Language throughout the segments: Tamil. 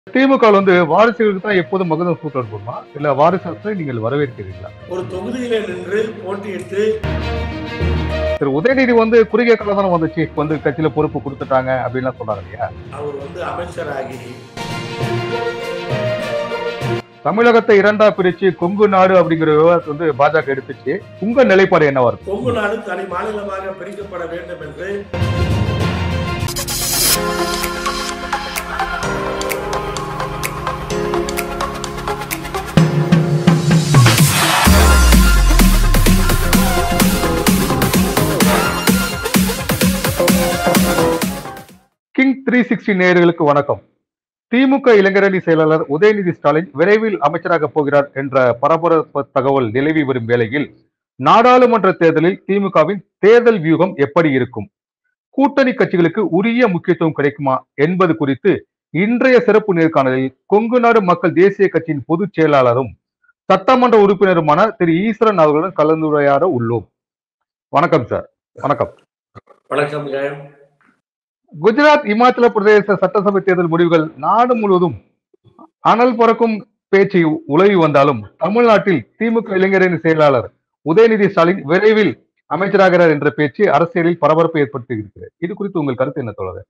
திமுக ல வந்து வாரிசுகளுக்கு தான் எப்போதும் மகதம் சூட்டர் போடுமா இல்ல வாரிசு அரசை நீங்கள் வரவேற்கிறீர்களா ஒரு தொகுதியில நின்று போட்டியிட்டு திரு உதயநிதி வந்து குறுகிய காலம் தானே வந்துச்சு வந்து கட்சியில பொறுப்பு கொடுத்துட்டாங்க அப்படின்லாம் சொன்னாங்க இல்லையா அவர் வந்து அமைச்சராகி தமிழகத்தை இரண்டா பிரிச்சு கொங்கு நாடு அப்படிங்கிற விவாதத்தை வந்து பாஜக எடுத்துச்சு உங்க நிலைப்பாடு என்னவா இருக்கும் கொங்கு நாடு தனி மாநிலமாக பிரிக்கப்பட வேண்டும் என்று கிங் த்ரீ சிக்ஸ்டி நேயர்களுக்கு வணக்கம் திமுக இளைஞரணி செயலாளர் உதயநிதி ஸ்டாலின் விரைவில் அமைச்சராக போகிறார் என்ற பரபரப்பு தகவல் நிலவி வரும் வேளையில் நாடாளுமன்ற தேர்தலில் திமுகவின் தேர்தல் வியூகம் எப்படி இருக்கும் கூட்டணி கட்சிகளுக்கு உரிய முக்கியத்துவம் கிடைக்குமா என்பது குறித்து இன்றைய சிறப்பு நேர்காணலில் கொங்கு நாடு மக்கள் தேசிய கட்சியின் பொதுச் செயலாளரும் சட்டமன்ற உறுப்பினருமான திரு ஈஸ்வரன் அவர்களுடன் கலந்துரையாட உள்ளோம் வணக்கம் சார் வணக்கம் வணக்கம் குஜராத் இமாச்சல பிரதேச சட்டசபை தேர்தல் முடிவுகள் நாடு முழுவதும் அனல் பறக்கும் பேச்சு உலவி வந்தாலும் தமிழ்நாட்டில் திமுக இளைஞரணி செயலாளர் உதயநிதி ஸ்டாலின் விரைவில் அமைச்சராகிறார் என்ற பேச்சு அரசியலில் பரபரப்பை ஏற்படுத்தி இருக்கிறது இது குறித்து உங்கள் கருத்து என்ன தோழர்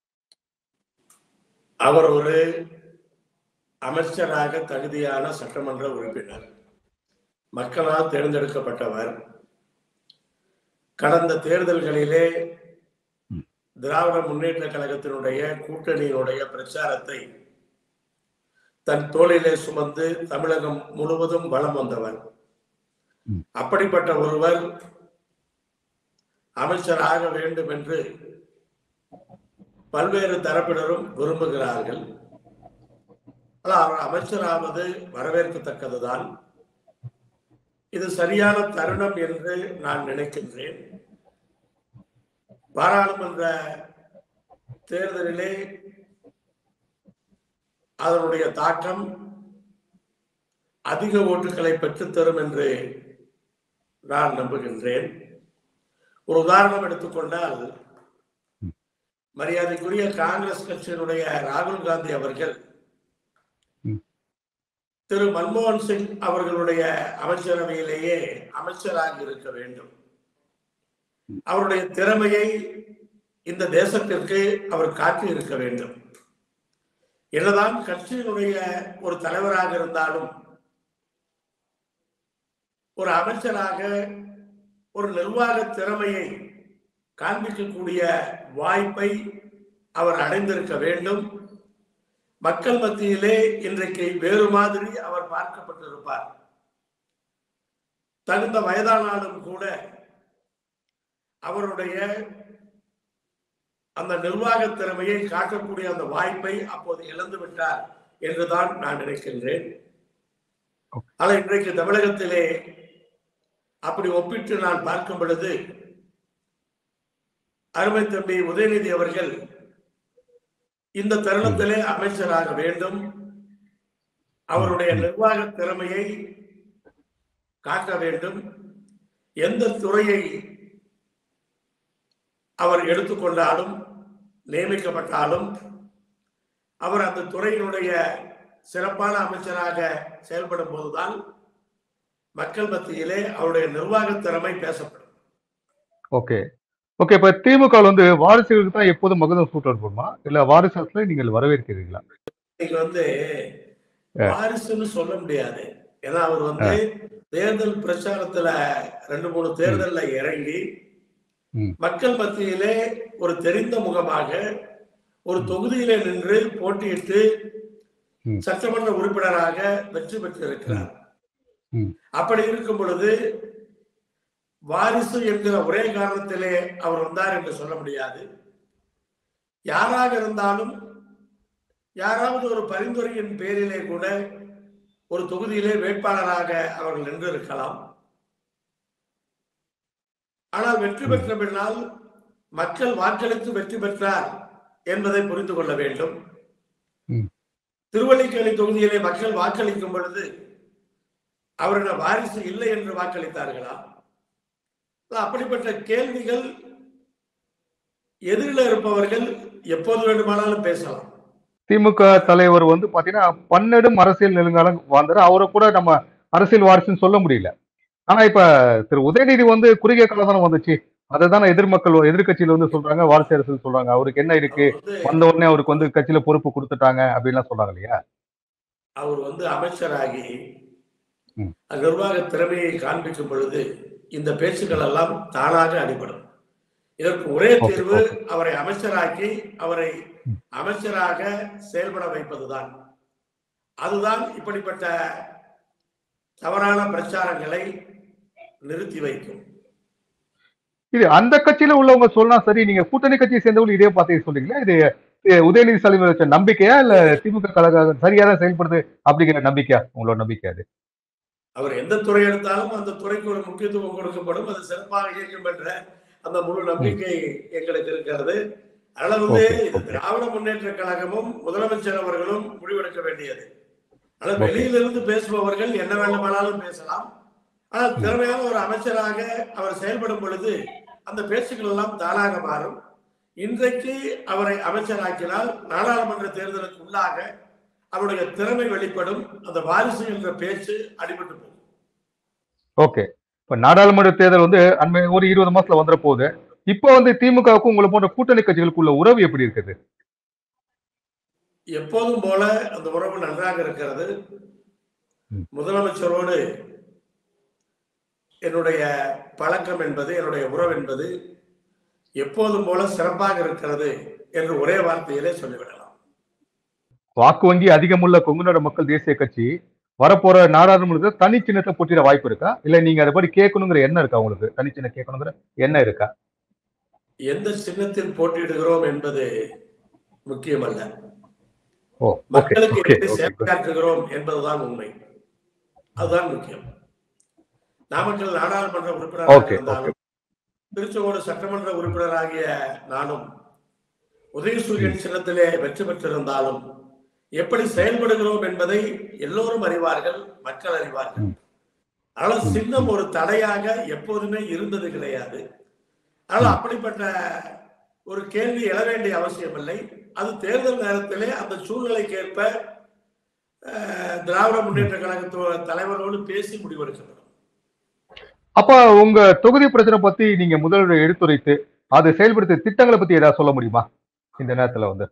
அவர் ஒரு அமைச்சராக தகுதியான சட்டமன்ற உறுப்பினர் மக்களால் தேர்ந்தெடுக்கப்பட்டவர் கடந்த தேர்தல்களிலே திராவிட முன்னேற்ற கழகத்தினுடைய கூட்டணியினுடைய பிரச்சாரத்தை தன் தோளிலே சுமந்து தமிழகம் முழுவதும் வலம் வந்தவர் ம். அப்படிப்பட்ட ஒருவர் அமைச்சராக வேண்டும் என்று பல்வேறு தரப்பினரும் விரும்புகிறார்கள் ஆனால் அவர் அமைச்சராவது வரவேற்கத்தக்கதுதான் இது சரியான தருணம் என்று நான் நினைக்கின்றேன் பாராளுமன்ற தேர்தலிலே அதனுடைய தாக்கம் அதிக ஓட்டுகளை பெற்றுத்தரும் என்று நான் நம்புகின்றேன் ஒரு உதாரணம் எடுத்துக்கொண்டால் மரியாதைக்குரிய காங்கிரஸ் கட்சியினுடைய ராகுல் காந்தி அவர்கள் ம். திரு மன்மோகன் சிங் அவர்களுடைய அமைச்சரவையிலேயே அமைச்சராக இருக்க வேண்டும் அவருடைய திறமையை இந்த தேசத்திற்கு அவர் காட்டி இருக்க வேண்டும் என்னதான் கட்சியினுடைய ஒரு தலைவராக இருந்தாலும் ஒரு அமைச்சராக ஒரு நிர்வாக திறமையை காண்பிக்கக்கூடிய வாய்ப்பை அவர் அடைந்திருக்க வேண்டும் மக்கள் மத்தியிலே இன்றைக்கு வேறு மாதிரி அவர் பார்க்கப்பட்டிருப்பார் தகுந்த வயதானாலும் கூட அவருடைய அந்த நிர்வாக திறமையை காட்டக்கூடிய அந்த வாய்ப்பை அப்போது இழந்து விட்டார் என்றுதான் நான் நினைக்கின்றேன் ஆனால் இன்றைக்கு தமிழகத்திலே அப்படி ஒப்பிட்டு நான் பார்க்கும் பொழுது அருமை தம்பி உதயநிதி அவர்கள் இந்த தருணத்திலே அமைச்சராக வேண்டும் அவருடைய நிர்வாக திறமையை காட்ட வேண்டும் எந்த துறையை அவர் எடுத்துக்கொண்டாலும் நியமிக்கப்பட்டாலும் அவர் அந்த துறையினுடைய சிறப்பான அமைச்சராக செயல்படும் போதுதான் மக்கள் மத்தியிலே அவருடைய நிர்வாக திறமை பேசப்படும் ஓகே ஓகே இப்ப திமுக ல வந்து வாரிசுகளுக்கு தான் எப்போதும் மகதம் சூட்டர் போடுமா இல்ல வாரிசு அரசை நீங்கள் வரவேற்கிறீர்களா இன்னைக்கு வந்து வாரிசுன்னு சொல்ல முடியாது ஏன்னா அவர் வந்து தேர்தல் பிரச்சாரத்துல ரெண்டு மூணு தேர்தல்ல இறங்கி ம். மக்கள் மத்தியிலே ஒரு தெரிந்த முகமாக ஒரு தொகுதியிலே நின்று போட்டியிட்டு ம். சட்டமன்ற உறுப்பினராக வெற்றி பெற்றிருக்கிறார் ம். அப்படி இருக்கும் பொழுது வாரிசு என்கிற ஒரே காரணத்திலே அவர் வந்தார் என்று சொல்ல முடியாது யாராக இருந்தாலும் யாராவது ஒரு பரிந்துரையின் பேரிலே கூட ஒரு தொகுதியிலே வேட்பாளராக அவர்கள் நின்று இருக்கலாம் ஆனால் வெற்றி பெற்ற பின்னால் மக்கள் வாக்களித்து வெற்றி பெற்றார் என்பதை புரிந்து கொள்ள வேண்டும் ம். திருவள்ளிக்கேணி தொகுதியிலே மக்கள் வாக்களிக்கும் பொழுது அவரிடம் வாரிசு இல்லை என்று வாக்களித்தார்களா அப்படிப்பட்ட கேள்விகள் எதிரில் இருப்பவர்கள் எப்போது வேண்டுமானாலும் பேசலாம் திமுக தலைவர் வந்து பாத்தீங்கன்னா பன்னெடும் அரசியல் நெடுங்காலம் வாழ்ந்தாரு அவரை கூட நம்ம அரசியல் வாரிசுன்னு சொல்ல முடியல ஆனா இப்ப திரு உதயநிதி வந்து குறுகிய காலம் தானே வந்துச்சு அதை தானே எதிர்மக்கள் எதிர்க்கட்சியில வந்து சொல்றாங்க வாரிசு அரசியல் சொல்றாங்க அவருக்கு என்ன இருக்கு அவர் வந்து வந்த உடனே அவருக்கு வந்து கட்சியில பொறுப்பு கொடுத்துட்டாங்க அப்படின்லாம் சொல்றாங்க இல்லையா அவர் வந்து அமைச்சராகி ம். நிர்வாக திறமையை காண்பிக்கும் பொழுது இந்த பேச்சுக்கள் எல்லாம் தானாக அடிபடும் இதற்கு ஒரே Okay, தீர்வு okay. அவரை அமைச்சராக்கி அவரை ம். அமைச்சராக செயல்பட வைப்பதுதான் அதுதான் இப்படிப்பட்ட தவறான பிரச்சாரங்களை நிறுத்தி வைக்கும் இது அந்த கட்சியில உள்ளவங்க சொன்னா சரி நீங்க கூட்டணி கட்சியை சேர்ந்தவங்க இதே பார்த்து சொல்றீங்களா இது இது உதயநிதி ஸ்டாலின் வச்ச நம்பிக்கையா இல்ல திமுக கழகம் சரியா தான் செயல்படுது அப்படிங்கிற நம்பிக்கையா உங்களோட நம்பிக்கை அது அவர் எந்த துறை எடுத்தாலும் அந்த துறைக்கு ஒரு முக்கியத்துவம் கொடுக்கப்படும் அது சிறப்பாக இயக்கும் என்ற அந்த முழு நம்பிக்கை எங்களுக்கு இருக்கிறது அதனால வந்து Okay, இது okay. திராவிட முன்னேற்ற கழகமும் முதலமைச்சர் அவர்களும் முடிவெடுக்க வேண்டியது ஆனால் Okay. வெளியிலிருந்து பேசுபவர்கள் என்ன வேண்டுமானாலும் பேசலாம் ஆனால் திறமையான ஒரு அமைச்சராக அவர் செயல்படும் பொழுது அந்த பேச்சுக்கள் எல்லாம் தானாக மாறும் இன்றைக்கு அவரை அமைச்சராக்கினால் நாடாளுமன்ற தேர்தலுக்கு உள்ளாக அவருடைய திறமை வெளிப்படும் அந்த வாரிசு என்ற பேச்சு அடிபட்டு போகும் ஓகே இப்ப நாடாளுமன்ற தேர்தல் வந்து அண்மை ஒரு இருபது மாசத்துல வந்துட போகுது இப்போ வந்து திமுகவுக்கும் உங்களை போன்ற கூட்டணி கட்சிகளுக்குள்ள உறவு எப்படி இருக்குது எப்போதும் போல அந்த உறவு நன்றாக இருக்கிறது ம். முதலமைச்சரோடு என்னுடைய பழக்கம் என்பது என்னுடைய உறவு என்பது எப்போதும் போல சிறப்பாக இருக்கிறது என்று ஒரே வார்த்தையிலே சொல்லிவிடலாம் வாக்கு வங்கி அதிகமுள்ள கொங்குநாடு மக்கள் தேசிய கட்சி வரப்போற நாடாளுமன்றத்தில் தனி சின்னத்தை போட்டியிட வாய்ப்பு இருக்கா இல்ல நீங்க அதை படி கேட்கணுங்கிற எண்ணம் இருக்கா உங்களுக்கு தனி சின்னம் கேட்கணுங்கிற எண்ணம் இருக்கா எந்த சின்னத்தில் போட்டியிடுகிறோம் என்பது முக்கியமல்ல ஓ ஓகே மக்களுக்கு ஓகே எப்படி ஓகே சேவையாற்றுகிறோம் என்பதுதான் உண்மை அதுதான் முக்கியம் நாமக்கல் நாடாளுமன்ற உறுப்பினராக ஓகே இருந்தாலும் திருச்செங்கோடு சட்டமன்ற உறுப்பினராகிய நானும் உதயசூரியன் சின்னத்திலே வெற்றி பெற்றிருந்தாலும் எப்படி செயல்படுகிறோம் என்பதை எல்லோரும் அறிவார்கள் மக்கள் அறிவார்கள் ம். ஆனால் ம், சின்னம் ஒரு தடையாக எப்போதுமே இருந்தது கிடையாது ஆனால் அப்படிப்பட்ட ஒரு கேள்வி எழ வேண்டிய அவசியமில்லை அது தேர்தல் நேரத்திலே அந்த சூழ்நிலைக்கேற்ப அஹ், திராவிட முன்னேற்ற கழகத்தோட தலைவரோடு பேசி முடிவெடுக்கப்படும் அப்ப உங்க தொகுதி பிரச்சனை பத்தி நீங்க முதல்வர் எடுத்துரைத்து அதை செயல்படுத்திய திட்டங்களை பத்தி ஏதாவது சொல்ல முடியுமா இந்த நேரத்துல வந்து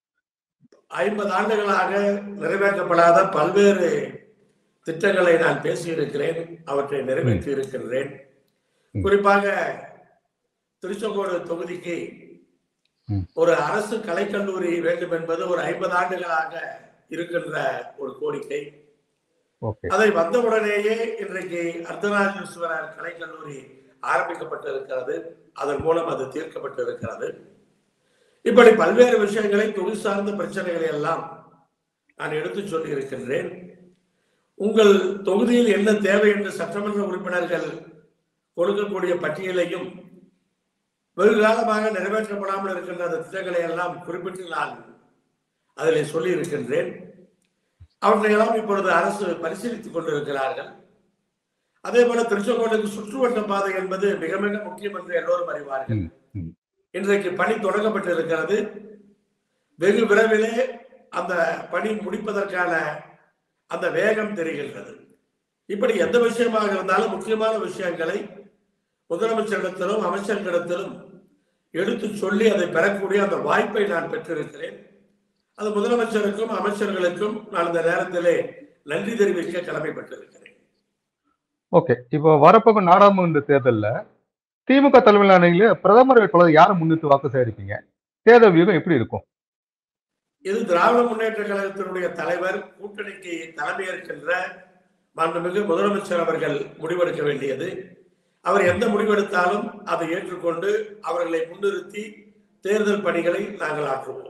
ஐம்பது ஆண்டுகளாக நிறைவேற்றப்படாத பல்வேறு திட்டங்களை நான் பேசியிருக்கிறேன் அவற்றை நிறைவேற்றி இருக்கின்றேன் ம். குறிப்பாக திருச்செங்கோடு தொகுதிக்கு ம். ஒரு அரசு கலைக்கல்லூரி வேண்டும் என்பது ஒரு ஐம்பது ஆண்டுகளாக இருக்கின்ற ஒரு கோரிக்கை ஓகே அதை வந்தவுடனேயே இன்றைக்கு அர்த்தநாரீஸ்வரர் கலைக்கல்லூரி ஆரம்பிக்கப்பட்டிருக்கிறது அதன் மூலம் அது தீர்க்கப்பட்டிருக்கிறது இப்படி பல்வேறு விஷயங்களை தொழில் சார்ந்த பிரச்சனைகளை எல்லாம் நான் எடுத்து சொல்லி இருக்கின்றேன் உங்கள் தொகுதியில் என்ன தேவை என்று சட்டமன்ற உறுப்பினர்கள் கொடுக்கக்கூடிய பட்டியலையும் வெகு காலமாக நிறைவேற்றப்படாமல் இருக்கின்ற அந்த திட்டங்களை எல்லாம் குறிப்பிட்டு நான் அதில் சொல்லி இருக்கின்றேன் அவற்றையெல்லாம் இப்பொழுது அரசு பரிசீலித்துக் கொண்டிருக்கிறார்கள் அதே போல திருச்செங்கோட்டுக்கு சுற்றுவட்ட பாதை என்பது மிக மிக முக்கியம் என்று எல்லோரும் அறிவார்கள் ம், ம். இன்றைக்கு பணி தொடங்கப்பட்டிருக்கிறது வெகு விரைவிலே அந்த பணி முடிப்பதற்கான அந்த வேகம் தெரிகின்றது இப்படி எந்த விஷயமாக இருந்தாலும் முக்கியமான விஷயங்களை முதலமைச்சரிடத்திலும் அமைச்சர்களிடத்திலும் எடுத்து சொல்லி அதை பெறக்கூடிய அந்த வாய்ப்பை நான் பெற்றிருக்கிறேன் அது முதலமைச்சருக்கும் அமைச்சர்களுக்கும் நான் இந்த நேரத்திலே நன்றி தெரிவிக்க கடமைப்பட்டிருக்கிறேன் ஓகே இப்போ வரப்போகும் நாடாளுமன்ற தேர்தல்ல திமுக தலைமையிலான பிரதமர் வேட்பாளர் யாரை முன்னிட்டு வாக்கு சேகரிப்பீங்க தேர்தல் வியூகம் எப்படி இருக்கும் இது திராவிட முன்னேற்ற கழகத்தினுடைய தலைவர் கூட்டணிக்கு தலைமையேற்கின்ற மாண்புமிகு முதலமைச்சர் அவர்கள் முடிவெடுக்க வேண்டியது அவர் எந்த முடிவெடுத்தாலும் அதை ஏற்றுக்கொண்டு அவர்களை முன்னிறுத்தி தேர்தல் பணிகளை நாங்கள் ஆற்றுவோம்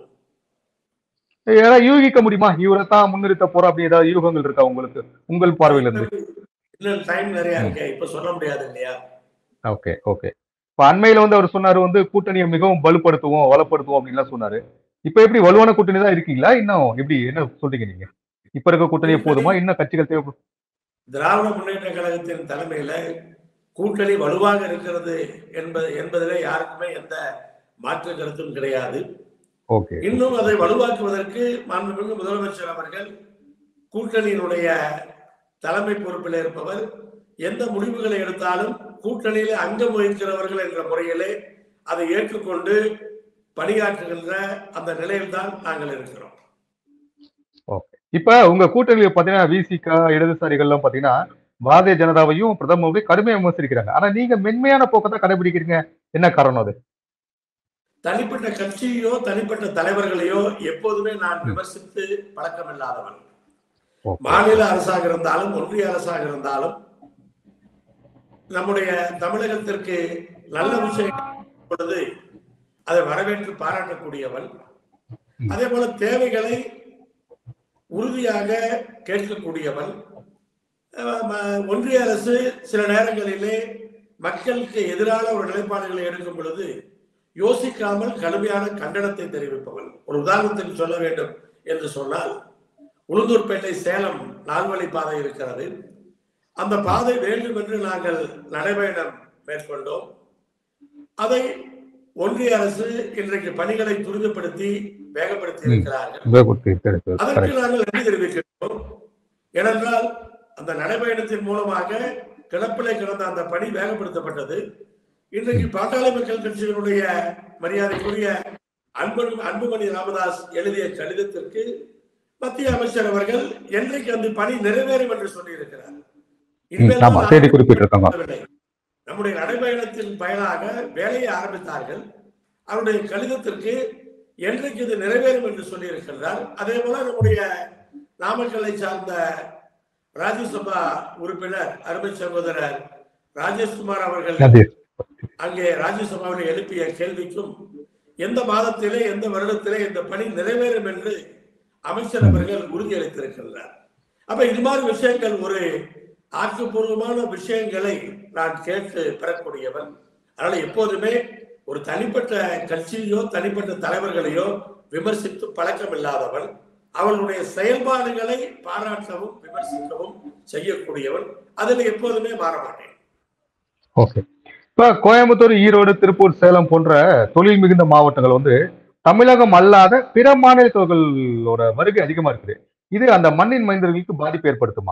ஏதாவது யூகிக்க முடியுமா இவரை தான் முன்னிறுத்த போறோம் அப்படி ஏதாவது யூகங்கள் இருக்கா உங்களுக்கு உங்கள் பார்வையில இருந்து இன்னும் டைம் நிறைய இருக்கு இப்ப சொல்ல முடியாது இல்லையா ஓகே ஓகே இப்ப அண்மையில வந்து அவர் சொன்னாரு வந்து கூட்டணியை மிகவும் வலுப்படுத்துவோம் வளப்படுத்துவோம் அப்படின்லாம் சொன்னாரு இப்ப எப்படி வலுவான கூட்டணி தான் இருக்கீங்களா இன்னும் எப்படி என்ன சொல்றீங்க நீங்க இப்ப இருக்க கூட்டணியே போதுமா இன்னும் கட்சிகள் தேவைப்படும் திராவிட முன்னேற்ற கழகத்தின் தலைமையில கூட்டணி வலுவாக இருக்கிறது என்பது என்பதிலே யாருக்குமே எந்த மாற்று கருத்தும் கிடையாது ஓகே இன்னும் அதை வலுவாக்குவதற்கு மாண்புமிகு முதலமைச்சர் அவர்கள் கூட்டணியினுடைய தலைமை பொறுப்பில் இருப்பவர் எந்த முடிவுகளை எடுத்தாலும் கூட்டணியிலே அங்கம் வகிக்கிறவர்கள் என்ற முறையிலே அதை ஏற்றுக்கொண்டு பணியாற்றுகின்ற அந்த நிலையில்தான் நாங்கள் இருக்கிறோம் இப்ப உங்க கூட்டணியில பாத்தீங்கன்னா விசிக இடதுசாரிகள்லாம் பாத்தீங்கன்னா பாரதிய ஜனதாவையும் பிரதமரையும் கடுமையா விமர்சிக்கிறாங்க ஆனா நீங்க மென்மையான போக்கை தான் கடைபிடிக்கிறீங்க என்ன காரணம் அது தனிப்பட்ட கட்சியோ தனிப்பட்ட தலைவர்களையோ எப்போதுமே நான் விமர்சித்து பழக்கம் இல்லாதவன் Okay. மாநில அரசாக இருந்தாலும் ஒன்றிய அரசாக இருந்தாலும் நம்முடைய தமிழகத்திற்கு நல்ல விஷயம் பொழுது அதை வரவேற்று பாராட்டக்கூடியவன் ம். அதே போல தேவைகளை உறுதியாக கேட்கக்கூடியவன் அஹ் ம- ஒன்றிய அரசு சில நேரங்களிலே மக்களுக்கு எதிரான ஒரு நிலைப்பாடுகளை எடுக்கும் பொழுது யோசிக்காமல் கடுமையான கண்டனத்தை தெரிவிப்பவன் ஒரு உதாரணத்துக்கு சொல்ல வேண்டும் என்று சொன்னால் உளுந்தூர்பேட்டை சேலம் நால்வழி பாதை இருக்கிறது அந்த பாதை வேண்டும் என்று நாங்கள் நடைபயணம் மேற்கொண்டோம் அதை ஒன்றிய அரசு இன்றைக்கு பணிகளை துரிதப்படுத்தி வேகப்படுத்தி இருக்கிறார்கள் கரெக்ட் அதற்கு நாங்கள் நன்றி தெரிவிக்கிறோம் ஏனென்றால் அந்த நடைபயணத்தின் மூலமாக கிடப்பிலே கிடந்த அந்த பணி வேகப்படுத்தப்பட்டது இன்றைக்கு பாட்டாளி மக்கள் கட்சியினுடைய மரியாதைக்குரிய அன்பு அன்புமணி ராமதாஸ் எழுதிய கடிதத்திற்கு மத்திய அமைச்சர் அவர்கள் என்றைக்கு அந்த பணி நிறைவேறும் என்று சொல்லியிருக்கிறார் இனிமேல் ஆமா தான் செய்தி குறிப்பிட்டிருக்காங்க ஆரம்பிக்கவில்லை. நம்முடைய நடைபயணத்தின் பயனாக வேலையை ஆரம்பித்தார்கள் அவருடைய கடிதத்திற்கு என்றைக்கு இது நிறைவேறும் என்று சொல்லியிருக்கிறார் அதே போல நம்முடைய நாமக்கல்லை சார்ந்த ராஜ்யசபா உறுப்பினர் அருமை சகோதரர் ராஜேஷ்குமார் அவர்கள் நதீர் அங்கே ராஜ்யசபாவில் எழுப்பிய கேள்விக்கும் எந்த மாதத்திலே எந்த வருடத்திலே இந்த பணி நிறைவேறும் என்று அமைச்சர் அவர்கள் உறுதியளித்திருக்கின்றார் அப்ப இது மாதிரி விஷயங்கள் ஒரு ஆக்கப்பூர்வமான விஷயங்களை நான் கேட்டு பெறக்கூடியவன் அதனால எப்போதுமே ஒரு தனிப்பட்ட கட்சியோ தனிப்பட்ட தலைவர்களையோ விமர்சித்து பழக்கம் இல்லாதவன் அவர்களுடைய செயல்பாடுகளை பாராட்டவும் விமர்சிக்கவும் செய்யக்கூடியவன் அதில் எப்போதுமே மாற மாட்டேன் ஓகே இப்ப கோயம்புத்தூர் ஈரோடு திருப்பூர் சேலம் போன்ற தொழில் மிகுந்த மாவட்டங்கள் வந்து தமிழகம் அல்லாத பிற மாநிலத்தவர்களோட வருகை அதிகமா இருக்குது இது அந்த மண்ணின் மைந்தர்களுக்கு பாதிப்பு ஏற்படுத்துமா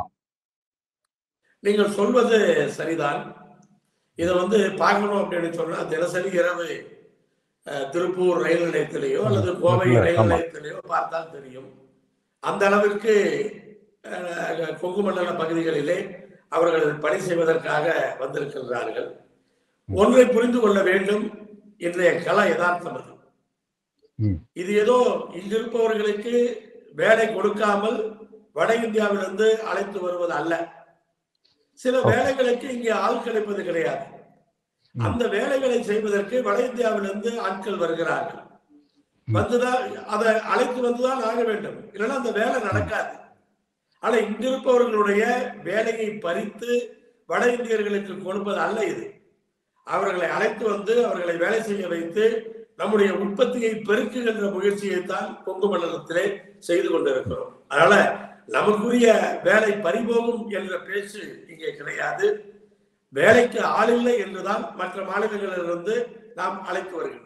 நீங்கள் சொல்வது சரிதான் இதை வந்து பார்க்கணும் அப்படின்னு சொன்னா தினசரி இரவு அஹ், திருப்பூர் ரயில் நிலையத்திலேயோ அல்லது கோவை இல்ல, ரயில் ஆமா. நிலையத்திலேயோ பார்த்தால் தெரியும் அந்த அளவிற்கு அஹ், கொங்கு மண்டல பகுதிகளிலே அவர்கள் பணி செய்வதற்காக வந்திருக்கின்றார்கள் ஒன்றை புரிந்து கொள்ள வேண்டும் இன்றைய கல யதார்த்தம் அது ம். இது ஏதோ இங்கிருப்பவர்களுக்கு வேலை கொடுக்காமல் வட இந்தியாவிலிருந்து அழைத்து வருவது அல்ல சில Okay. வேலைகளுக்கு இங்கே ஆள் கிடைப்பது கிடையாது ம். அந்த வேலைகளை செய்வதற்கு வட இந்தியாவிலிருந்து ஆட்கள் வருகிறார்கள் ம். வந்துதான் அதை அழைத்து வந்துதான் ஆக வேண்டும் இல்லைன்னா அந்த வேலை நடக்காது ஆனா இங்கிருப்பவர்களுடைய வேலையை பறித்து வட இந்தியர்களுக்கு கொடுப்பது அல்ல இது அவர்களை அழைத்து வந்து அவர்களை வேலை செய்ய வைத்து நம்முடைய உற்பத்தியை பெருக்குகின்ற முயற்சியை தான் கொங்கு மண்டலத்திலே செய்து கொண்டிருக்கிறோம் அதனால நமக்குரிய வேலை பறிபோகும் என்ற பேச்சு இங்கே கிடையாது வேலைக்கு ஆள் இல்லை என்றுதான் மற்ற மாநிலங்களிலிருந்து நாம் அழைத்து வருகின்றோம்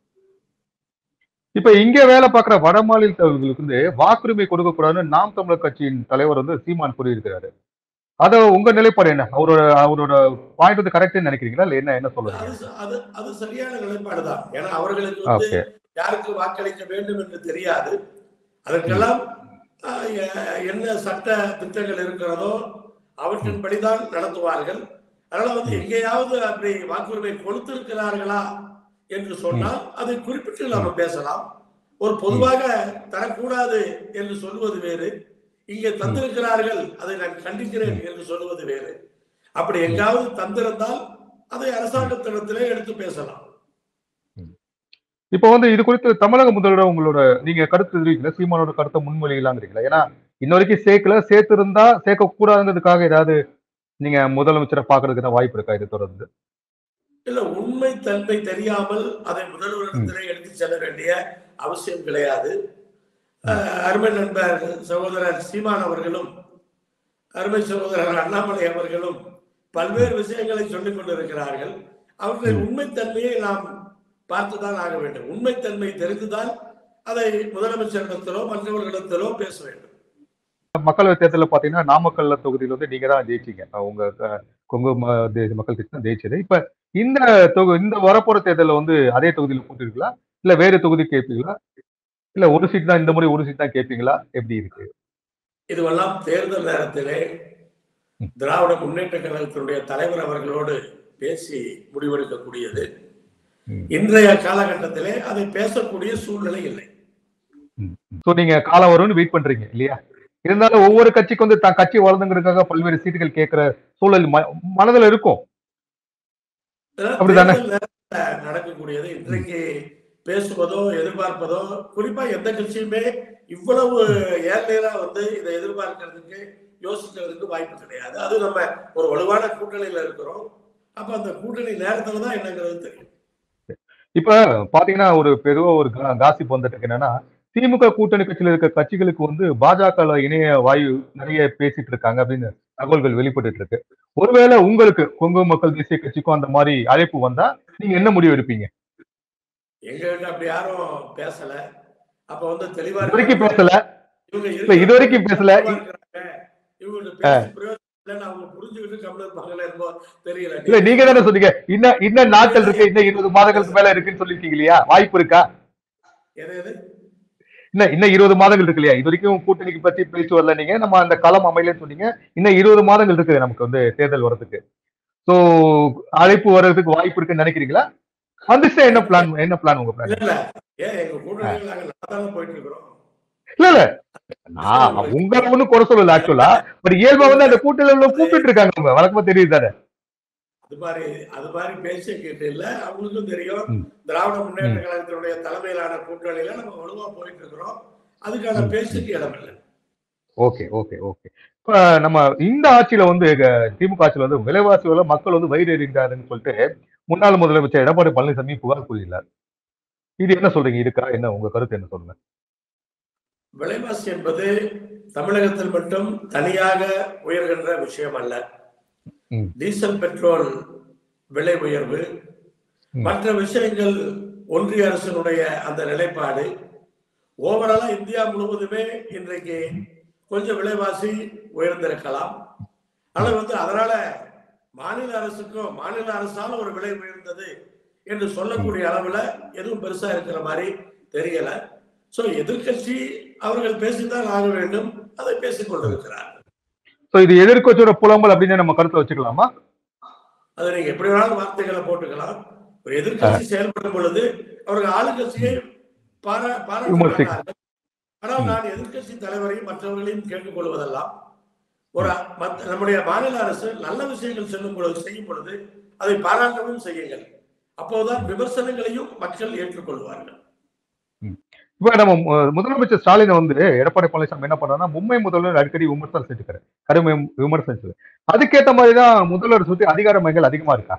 இப்ப இங்க வேலை பார்க்குற வட மாநிலத்தவர்களுக்கு வந்து வாக்குரிமை கொடுக்க கூடாதுன்னு நாம் தமிழர் கட்சியின் தலைவர் வந்து சீமான் கூறியிருக்கிறாரு அத உங்க நிலைப்பாடு என்ன அவரோட அவரோட பாயிண்ட் வந்து கரெக்ட்னு நினைக்கிறீங்களா இல்ல என்ன என்ன சொல்லுங்க அது ச- அது அது சரியான நிலைப்பாடுதான் ஏன்னா அவர்களுக்கு வந்து ஓகே யாருக்கு வாக்களிக்க வேண்டும் என்று தெரியாது அதற்கெல்லாம் ஆஹ், எ- என்ன சட்ட திட்டங்கள் இருக்கிறதோ அவற்றின்படிதான் நடத்துவார்கள் அதனால வந்து எங்கேயாவது அப்படி வாக்குரிமை கொடுத்திருக்கிறார்களா என்று சொன்னால் அதை குறிப்பிட்டு நாம பேசலாம் ஒரு பொதுவாக தரக்கூடாது என்று சொல்வது வேறு இங்கே தந்திருக்கிறார்கள் அதை நான் கண்டிக்கிறேன் என்று சொல்வது வேறு அப்படி எங்காவது தந்திருந்தால் அதை அரசாங்கத்திடத்திலே எடுத்து பேசலாம் இப்போ வந்து இது குறித்து தமிழக முதல்வர் உங்களோட நீங்க கருத்து தெரிவிக்கல சீமானோட கருத்தை முன்மொழியலாங்கிறீங்களா ஏன்னா இன்ன வரைக்கும் சேர்க்கல சேர்த்து இருந்தா சேர்க்க கூடாதுங்கிறதுக்காக ஏதாவது நீங்க முதலமைச்சரை பாக்குறதுக்கு வாய்ப்பு இருக்கா இது தொடர்ந்து இல்ல உண்மை தன்மை தெரியாமல் அதை முதல்வரிடத்திலே எடுத்து செல்ல வேண்டிய அவசியம் கிடையாது அஹ், அருமை நண்பர் சகோதரர் சீமான் அவர்களும் அருமை சகோதரர் அண்ணாமலை அவர்களும் பல்வேறு விஷயங்களை சொல்லிக் கொண்டிருக்கிறார்கள் அவர்களின் உண்மைத்தன்மையை நாம் பார்த்துதான் ஆக வேண்டும் உண்மைத்தன்மை தெரிந்துதான் அதை முதலமைச்சரிடத்திலோ மற்றவர்களிடத்திலோ பேச வேண்டும் மக்களவை தேர்தலில் பாத்தீங்கன்னா நாமக்கல்ல தொகுதியில வந்து நீங்க தான் ஜெயிச்சீங்க அஹ் உங்க அஹ், கொங்கு ம- தேசிய மக்கள் கட்சி தான் ஜெயிச்சது இப்ப இந்த தொகு இந்த வரப்போற தேர்தலில் வந்து அதே தொகுதியில போட்டுருக்கீங்களா இல்ல வேற தொகுதி கேட்பீங்களா இல்ல ஒரு சீட் தான் இந்த முறை ஒரு சீட் தான் கேட்பீங்களா எப்படி இருக்கு இதுவெல்லாம் தேர்தல் நேரத்திலே திராவிட முன்னேற்ற கழகத்தினுடைய தலைவர் அவர்களோடு பேசி முடிவெடுக்கக்கூடியது ம். இன்றைய காலகட்டத்திலே அதை பேசக்கூடிய சூழ்நிலை இல்லை சோ நீங்க காலம் வரும்னு வெயிட் பண்றீங்க இல்லையா இருந்தாலும் ஒவ்வொரு கட்சிக்கு வந்து தான் கட்சி வளர்ந்துங்கிறதுக்காக பல்வேறு சீட்டுகள் கேட்கிற சூழல் ம- மனதுல இருக்கும் இதெல்லாம் அப்படிதானே? தேர்தல் நேரத்துல நடக்கக்கூடியது இன்றைக்கு பேசுவதோ எதிர்பார்ப்பதோ குறிப்பா எந்த கட்சியுமே இவ்வளவு ஏழ்நேரா வந்து இதை எதிர்பார்க்கறதுக்கு யோசிக்கிறதுக்கு வாய்ப்பு கிடையாது அது நம்ம ஒரு வலுவான கூட்டணியில இருக்கிறோம் அப்ப அந்த கூட்டணி நேரத்துல தான் என்னங்கிறது தெரியும் இப்ப பாத்தீங்கன்னா ஒரு பெரிய ஒரு காசிப் வந்துட்டு இருக்கு என்னன்னா திமுக கூட்டணி கட்சியில இருக்க கட்சிகளுக்கு வந்து பாஜக இணைய வாயு நிறைய பேசிட்டு இருக்காங்க அப்படின்னு தகவல்கள் வெளிப்பட்டு இருக்கு ஒருவேளை உங்களுக்கு கொங்கு மக்கள் தேசிய கட்சிக்கும் அந்த மாதிரி அழைப்பு வந்தா நீங்க என்ன முடிவு எடுப்பீங்க எங்ககிட்ட அப்படி யாரும் பேசல அப்ப வந்து தெளிவா இது வரைக்கும் பேசல இவங்க இல்ல, இது வரைக்கும் பேசல. இவங்க பேசி பிரயோஜனம் இல்லைன்னு அவங்க புரிஞ்சுக்கிட்டு கம்மல் இருப்பாங்களே என்னமோ தெரியல இல்ல நீங்க தானே சொன்னீங்க இன்னும் இன்னும் நாட்கள் இருக்கு இன்னும் இருபது மாதங்களுக்கு மேல இருக்குன்னு சொல்லிருக்கீங்க இல்லையா வாய்ப்பு இருக்கா எது எது இன்னும் இன்னும் இருபது மாதங்கள் இருக்கு இல்லையா இது வரைக்கும் கூட்டணிக்கு பத்தி பேச்சு வரல நீங்க நம்ம அந்த களம் அமையலன்னு சொன்னீங்க இன்னும் இருபது மாதங்கள் இருக்குது நமக்கு வந்து தேர்தல் வர்றதுக்கு சோ அழைப்பு வர்றதுக்கு வாய்ப்பு இருக்குன்னு நினைக்கிறீங்களா வந்துச்சுன்னா என்ன பிளான் என்ன பிளான் உங்க பிளான் இல்ல இல்ல ஏன் எங்க கூட்டணியில் நாங்க நல்லா தானே போயிட்டு இருக்கிறோம் இல்ல இல்ல நான் உங்களை ஒண்ணும் குறை சொல்லல ஆக்சுவலா பட் இயல்பா வந்து அந்த கூட்டணியில கூப்பிட்டு இருக்காங்க அவங்க வழக்கமா தெரியுது தானே அது மாதிரி அது மாதிரி பேசிய கேட்டு இல்ல அவங்களுக்கும் தெரியும் ம். திராவிட முன்னேற்ற கழகத்தினுடைய தலைமையிலான கூட்டணியில நம்ம வலுவா போயிட்டு இருக்கிறோம் அதுக்கான ம். பேச்சுக்கு இடம் இல்லை ஓகே ஓகே ஓகே இப்ப நம்ம இந்த ஆட்சியில வந்து அஹ், திமுக ஆட்சியில வந்து விலைவாசிகள மக்கள் வந்து வயிறு எறிந்தாருன்னு சொல்லிட்டு முன்னாள் முதலமைச்சர் எடப்பாடி பழனிசாமி புகார் கூறியுள்ளார் இது என்ன சொல்றீங்க இருக்கா என்ன உங்க கருத்து என்ன சொல்லுங்க விலைவாசி என்பது தமிழகத்தில் மட்டும் தனியாக உயர்கின்ற விஷயம் அல்ல ம். டீசல் பெட்ரோல் விலை உயர்வு ம். மற்ற விஷயங்கள் ஒன்றிய அரசினுடைய அந்த நிலைப்பாடு ஓவராலா இந்தியா முழுவதுமே இன்றைக்கு கொஞ்சம் விலைவாசி உயர்ந்திருக்கலாம் ஆனா வந்து அதனால மாநில அரசுக்கும் மாநில அரசால ஒரு விலை உயர்ந்தது என்று சொல்லக்கூடிய அளவுல எதுவும் பெருசா இருக்கிற மாதிரி தெரியல சோ எதிர்க்கட்சி அவர்கள் பேசித்தான் ஆக வேண்டும் அதை பேசிக் கொண்டிருக்கிறார்கள் சோ இது எதிர்க்கட்சியோட புலம்பல் அப்படின்னு நம்ம கருத்தை வச்சுக்கலாமா அதை நீங்க எப்படி வேணாலும் வார்த்தைகளை போட்டுக்கலாம் ஒரு எதிர்க்கட்சி செயல்படும் பொழுது அவர்கள் ஆளுங்கட்சியை பாரா பாராட்ட விமர்சிக்க- மாட்டார்கள் ஆனால் நான் எதிர்க்கட்சி தலைவரையும் மற்றவர்களையும் கேட்டுக்கொள்வதெல்லாம் ஒரு மத்த- நம்முடைய மாநில அரசு நல்ல விஷயங்கள் செல்லும் பொழுது செய்யும் பொழுது அதை பாராட்டவும் செய்யுங்கள் அப்போதுதான் விமர்சனங்களையும் மக்கள் ஏற்றுக்கொள்வார்கள் இப்ப நம்ம மு- முதலமைச்சர் ஸ்டாலின் வந்து எடப்பாடி பழனிசாமி என்ன பண்ணாருன்னா மும்பை முதல்வர் அடிக்கடி விமர்சனம் செஞ்சுக்கிறாரு கடுமை விமர்சனம் செஞ்சு அதுக்கேத்த மாதிரி தான் முதல்வர் சுற்றி அதிகார மையங்கள் அதிகமா இருக்கா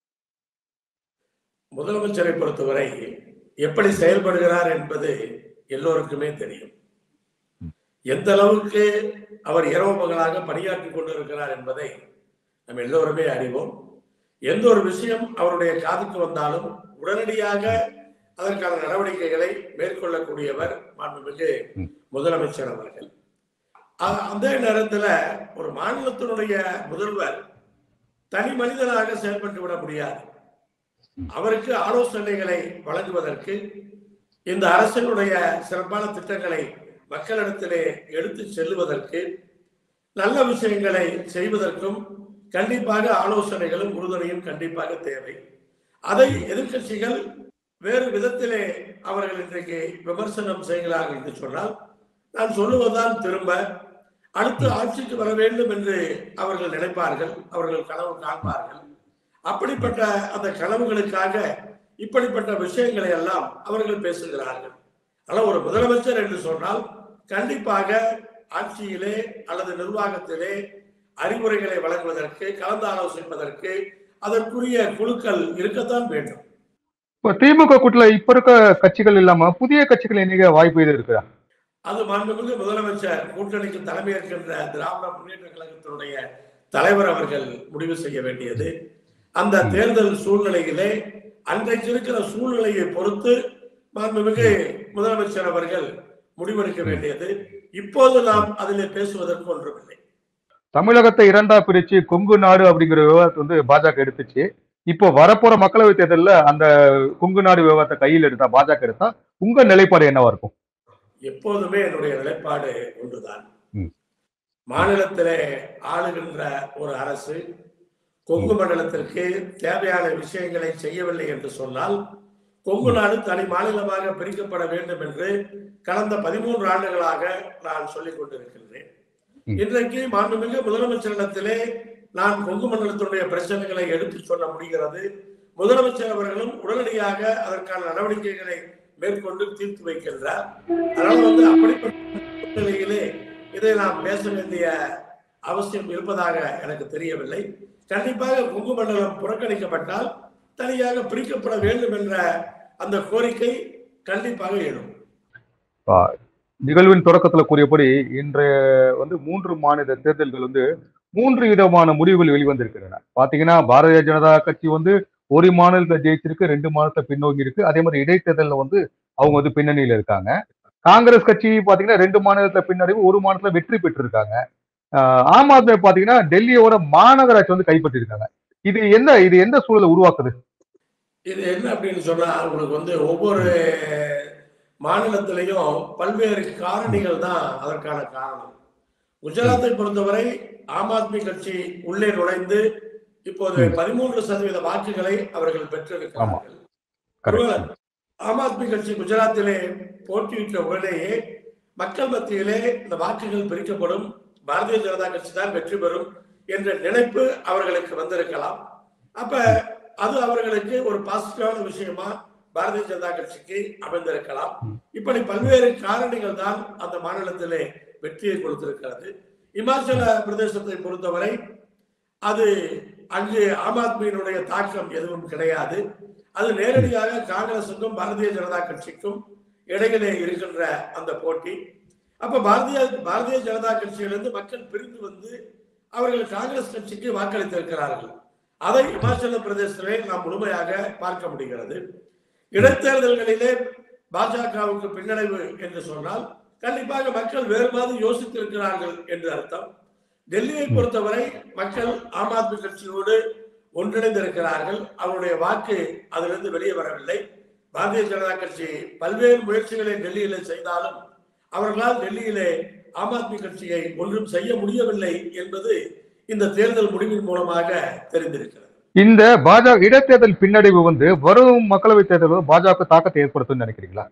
முதலமைச்சரை பொறுத்தவரை எப்படி செயல்படுகிறார் என்பது எல்லோருக்குமே தெரியும் எந்த அளவுக்கு அவர் இரவு பகலாக பணியாற்றி கொண்டிருக்கிறார் என்பதை நம்ம எல்லோருமே அறிவோம் எந்த ஒரு விஷயம் அவருடைய காதுக்கு வந்தாலும் உடனடியாக அதற்கான நடவடிக்கைகளை மேற்கொள்ளக்கூடியவர் மாண்புமிகு ம். முதலமைச்சர் அவர்கள் அ- அதே நேரத்துல ஒரு மாநிலத்தினுடைய முதல்வர் தனி மனிதனாக செயல்பட்டு விட முடியாது அவருக்கு ஆலோசனைகளை வழங்குவதற்கு இந்த அரசினுடைய சிறப்பான திட்டங்களை மக்களிடத்திலே எடுத்து செல்லுவதற்கு நல்ல விஷயங்களை செய்வதற்கும் கண்டிப்பாக ஆலோசனைகளும் உறுதுணையும் கண்டிப்பாக தேவை அதை எதிர்க்கட்சிகள் வேறு விதத்திலே அவர்கள் இன்றைக்கு விமர்சனம் செய்கிறார்கள் என்று சொன்னால் நான் சொல்லுவதுதான் திரும்ப அடுத்து ஆட்சிக்கு வர வேண்டும் என்று அவர்கள் நினைப்பார்கள் அவர்கள் கனவு காண்பார்கள் அப்படிப்பட்ட அந்த கனவுகளுக்காக இப்படிப்பட்ட விஷயங்களை எல்லாம் அவர்கள் பேசுகிறார்கள் ஆனால் ஒரு முதலமைச்சர் என்று சொன்னால் கண்டிப்பாக ஆட்சியிலே அல்லது நிர்வாகத்திலே அறிவுரைகளை வழங்குவதற்கு கலந்து ஆலோசிப்பதற்கு அதற்குரிய குழுக்கள் இருக்கத்தான் வேண்டும் இப்ப திமுக கூட்டுல இப்ப இருக்க கட்சிகள் இல்லாம புதிய கட்சிகள் இணைக்க வாய்ப்பு எது இருக்குதா அது மாண்புமிகு முதலமைச்சர் கூட்டணிக்கு தலைமையேற்கின்ற திராவிட முன்னேற்ற கழகத்தினுடைய தலைவர் அவர்கள் முடிவு செய்ய வேண்டியது அந்த தேர்தல் சூழ்நிலையிலே அன்றைக்கு இருக்கிற சூழ்நிலையை பொறுத்து மாண்புமிகு முதலமைச்சர் அவர்கள் முடிவெடுக்க வேண்டியது இப்போது நாம் அதிலே பேசுவதற்கு ஒன்றுமில்லை தமிழகத்தை இரண்டா பிரிச்சு கொங்கு நாடு அப்படிங்கிற விவாதத்தை வந்து பாஜக எடுத்துச்சு இப்போ வரப்போற மக்களவை தேர்தல்ல அந்த கொங்கு நாடு விவாதத்தை கையில் எடுத்தா பாஜக எடுத்தா உங்க நிலைப்பாடு என்னவா இருக்கும் எப்போதுமே என்னுடைய நிலைப்பாடு ஒன்றுதான் ம். மாநிலத்திலே ஆளுகின்ற ஒரு அரசு கொங்கு மண்டலத்திற்கு தேவையான விஷயங்களை செய்யவில்லை என்று சொன்னால் கொங்கு நாடு தனி மாநிலமாக பிரிக்கப்பட வேண்டும் என்று கடந்த பதிமூன்று ஆண்டுகளாக நான் சொல்லிக் கொண்டிருக்கின்றேன் ம். இன்றைக்கு மாண்புமிகு முதலமைச்சரிடத்திலே நான் கொங்கு மண்டலத்தினுடைய பிரச்சனைகளை எடுத்து சொல்ல முடிகிறது முதலமைச்சர் அவர்களும் உடனடியாக அதற்கான நடவடிக்கைகளை மேற்கொண்டு தீர்த்து வைக்கின்றார் அதனால வந்து அப்படிப்பட்ட நிலையிலே இதை நாம் பேச வேண்டிய அவசியம் இருப்பதாக எனக்கு தெரியவில்லை கண்டிப்பாக கொங்கு மண்டலம் புறக்கணிக்கப்பட்டால் தனியாக பிரிக்கப்பட வேண்டும் என்ற அந்த கோரிக்கை கண்டிப்பாக எழும் நிகழ்வின் தொடக்கத்துல கூறியபடி இன்றைய வந்து மூன்று மாநில தேர்தல்கள் வந்து மூன்று விதமான முடிவுகள் வெளிவந்திருக்கின்றன பாத்தீங்கன்னா பாரதிய ஜனதா கட்சி வந்து ஒரு மாநிலத்தை ஜெயிச்சிருக்கு ரெண்டு மாநிலத்தை பின்னோக்கி இருக்கு அதே மாதிரி இடைத்தேர்தல்ல வந்து அவங்க வந்து பின்னணியில இருக்காங்க காங்கிரஸ் கட்சி பாத்தீங்கன்னா ரெண்டு மாநிலத்துல பின்னடைவு ஒரு மாநிலத்துல வெற்றி பெற்றிருக்காங்க ஆஹ் ஆம் ஆத்மி பாத்தீங்கன்னா டெல்லியோட மாநகராட்சி வந்து கைப்பற்றிருக்காங்க இது எந்த இது எந்த சூழலை உருவாக்குது இது என்ன அப்படின்னு சொன்னா உங்களுக்கு வந்து ஒவ்வொரு மாநிலத்திலையும் பல்வேறு காரணிகள் தான் அதற்கான காரணம் குஜராத்தை பொறுத்தவரை ஆம் ஆத்மி கட்சி உள்ளே நுழைந்து இப்போது ம். பதிமூன்று சதவீத வாக்குகளை அவர்கள் பெற்றிருக்கிறார்கள் ஒருவேளை ஆம் ஆத்மி கட்சி குஜராத்திலே போட்டியிட்ட உடனேயே மக்கள் மத்தியிலே இந்த வாக்குகள் பிரிக்கப்படும் பாரதிய ஜனதா கட்சி தான் வெற்றி பெறும் என்ற நினைப்பு அவர்களுக்கு வந்திருக்கலாம் அப்ப அது அவர்களுக்கு ஒரு பாசிட்டிவான விஷயமா பாரதிய ஜனதா கட்சிக்கு அமைந்திருக்கலாம் இப்படி பல்வேறு காரணிகள் தான் அந்த மாநிலத்திலே வெற்றியை கொடுத்திருக்கிறது இமாச்சல பிரதேசத்தை பொறுத்தவரை அது அங்கு ஆம் ஆத்மியினுடைய தாக்கம் எதுவும் கிடையாது அது நேரடியாக காங்கிரசுக்கும் பாரதிய ஜனதா கட்சிக்கும் இடையிலே இருக்கின்ற அந்த போட்டி அப்ப பாரதிய பாரதிய ஜனதா கட்சியிலிருந்து மக்கள் பிரிந்து வந்து அவர்கள் காங்கிரஸ் கட்சிக்கு வாக்களித்திருக்கிறார்கள் அதை இமாச்சல பிரதேசத்திலே நாம் முழுமையாக பார்க்க முடிகிறது இடைத்தேர்தல்களிலே பாஜகவுக்கு பின்னடைவு என்று சொன்னால் கண்டிப்பாக மக்கள் வேறு மாதிரி யோசித்திருக்கிறார்கள் என்று அர்த்தம் டெல்லியை பொறுத்தவரை மக்கள் ஆம் ஆத்மி கட்சியோடு ஒன்றிணைந்திருக்கிறார்கள் அவருடைய வாக்கு அதிலிருந்து வெளியே வரவில்லை பாரதிய ஜனதா கட்சி பல்வேறு முயற்சிகளை டெல்லியிலே செய்தாலும் அவர்களால் டெல்லியிலே ஆம் ஆத்மி கட்சியை ஒன்றும் செய்ய முடியவில்லை என்பது இந்த தேர்தல் முடிவின் மூலமாக தெரிந்திருக்கிறது இந்த பாஜக இடைத்தேர்தல் பின்னடைவு வந்து வரும் மக்களவை தேர்தல் பாஜக தாக்கத்தை ஏற்படுத்தும்னு நினைக்கிறீங்களா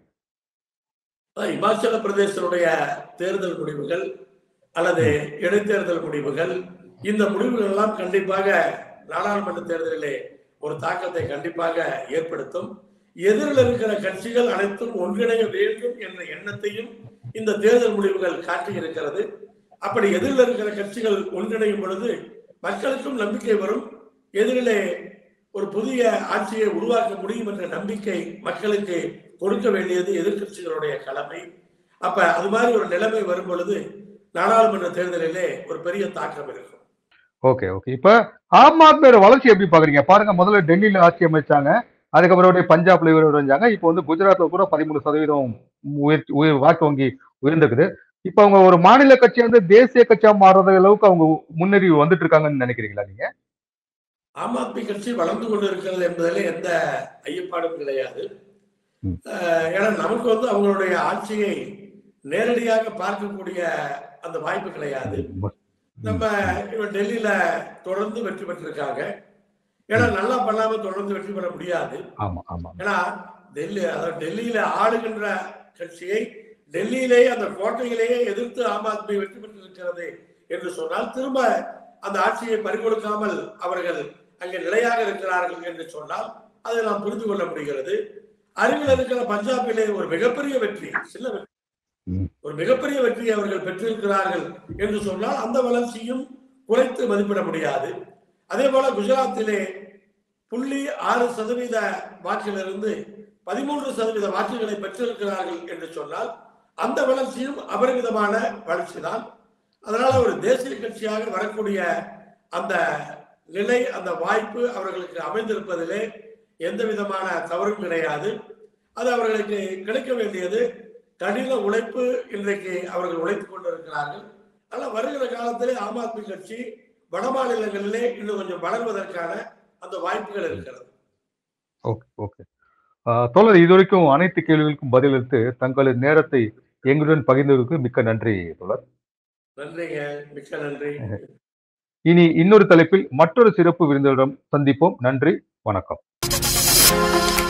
அதான் இமாச்சல பிரதேசனுடைய தேர்தல் முடிவுகள் அல்லது இடைத்தேர்தல் முடிவுகள் இந்த முடிவுகள் எல்லாம் கண்டிப்பாக நாடாளுமன்ற தேர்தலிலே ஒரு தாக்கத்தை கண்டிப்பாக ஏற்படுத்தும் எதிரில் இருக்கிற கட்சிகள் அனைத்தும் ஒன்றிணைய வேண்டும் என்ற எண்ணத்தையும் இந்த தேர்தல் முடிவுகள் காட்டியிருக்கிறது அப்படி எதிரில் இருக்கிற கட்சிகள் ஒன்றிணையும் பொழுது மக்களுக்கும் நம்பிக்கை வரும் எதிரிலே ஒரு புதிய ஆட்சியை உருவாக்க முடியும் என்ற நம்பிக்கை மக்களுக்கு கொடுக்க வேண்டியது எதிர்க்கட்சிகளுடைய கடமை அப்ப அது மாதிரி ஒரு நிலைமை வரும் பொழுது நாடாளுமன்ற தேர்தலிலே ஒரு பெரிய தாக்கம் இருக்கும் ஓகே ஓகே இப்ப ஆம் ஆத்மியோட வளர்ச்சி எப்படி பாக்குறீங்க பாருங்க முதல்ல டெல்லியில ஆட்சி அமைச்சாங்க அதுக்கப்புறம் அப்படியே பஞ்சாப்ல உயர்ந்தாங்க இப்போ வந்து குஜராத்ல கூட பதிமூணு சதவீதம் உயர்ச்சி உயர் வாக்கு வங்கி உயர்ந்திருக்குது இப்ப அவங்க ஒரு மாநில கட்சி வந்து தேசிய கட்சியா மாறுற அளவுக்கு அவங்க முன்னேறி வந்துட்டு இருக்காங்கன்னு நினைக்கிறீங்களா நீங்க ஆம் ஆத்மி கட்சி வளர்ந்து கொண்டிருக்கிறது என்பதிலே எந்த ஐயப்பாடும் கிடையாது ம். அஹ், ஏன்னா நமக்கு வந்து அவங்களுடைய ஆட்சியை நேரடியாக பார்க்கக்கூடிய அந்த வாய்ப்பு கிடையாது நம்ம இவன் டெல்லியில தொடர்ந்து வெற்றி பெற்றிருக்காங்க ஏன்னா நல்லா பண்ணாம தொடர்ந்து வெற்றி பெற முடியாது ஆமா ஆமா ஏன்னா டெல்லி அதாவது டெல்லியில ஆளுகின்ற கட்சியை டெல்லியிலேயே அந்த கோட்டையிலேயே எதிர்த்து ஆம் ஆத்மி வெற்றி பெற்றிருக்கிறது என்று சொன்னால் திரும்ப அந்த ஆட்சியை பறிகொடுக்காமல் அவர்கள் அங்கே நிலையாக இருக்கிறார்கள் என்று சொன்னால் அதை நாம் புரிந்து கொள்ள முடிகிறது அருகில் இருக்கிற பஞ்சாபிலே ஒரு மிகப்பெரிய வெற்றி சின்ன வெற்றி ம். ஒரு மிகப்பெரிய வெற்றியை அவர்கள் பெற்றிருக்கிறார்கள் என்று சொன்னால் அந்த வளர்ச்சியும் குறைத்து மதிப்பிட முடியாது அதே போல குஜராத்திலே புள்ளி ஆறு சதவீத வாக்கிலிருந்து பதிமூன்று சதவீத வாக்குகளை பெற்றிருக்கிறார்கள் என்று சொன்னால் அந்த வளர்ச்சியும் அபரிமிதமான வளர்ச்சி தான் அதனால ஒரு தேசிய கட்சியாக வரக்கூடிய அந்த நிலை அந்த வாய்ப்பு அவர்களுக்கு அமைந்திருப்பதிலே எந்த விதமான தவறும் கிடையாது அது அவர்களுக்கு கிடைக்க வேண்டியது கடின உழைப்பு இன்றைக்கு அவர்கள் உழைத்துக் கொண்டிருக்கிறார்கள் ஆனால் வருகிற காலத்திலே ஆம் ஆத்மி கட்சி வட மாநிலங்களிலே இன்னும் கொஞ்சம் வளர்வதற்கான அந்த வாய்ப்புகள் இருக்கிறது ஓகே ஓகே ஆஹ் தோழர் இதுவரைக்கும் அனைத்து கேள்விகளுக்கும் பதிலளித்து தங்களது நேரத்தை எங்களுடன் பகிர்ந்ததற்கு மிக்க நன்றி தோழர் நன்றிங்க மிக்க நன்றி இனி இன்னொரு தலைப்பில் மற்றொரு சிறப்பு விருந்தினரிடம் சந்திப்போம் நன்றி வணக்கம்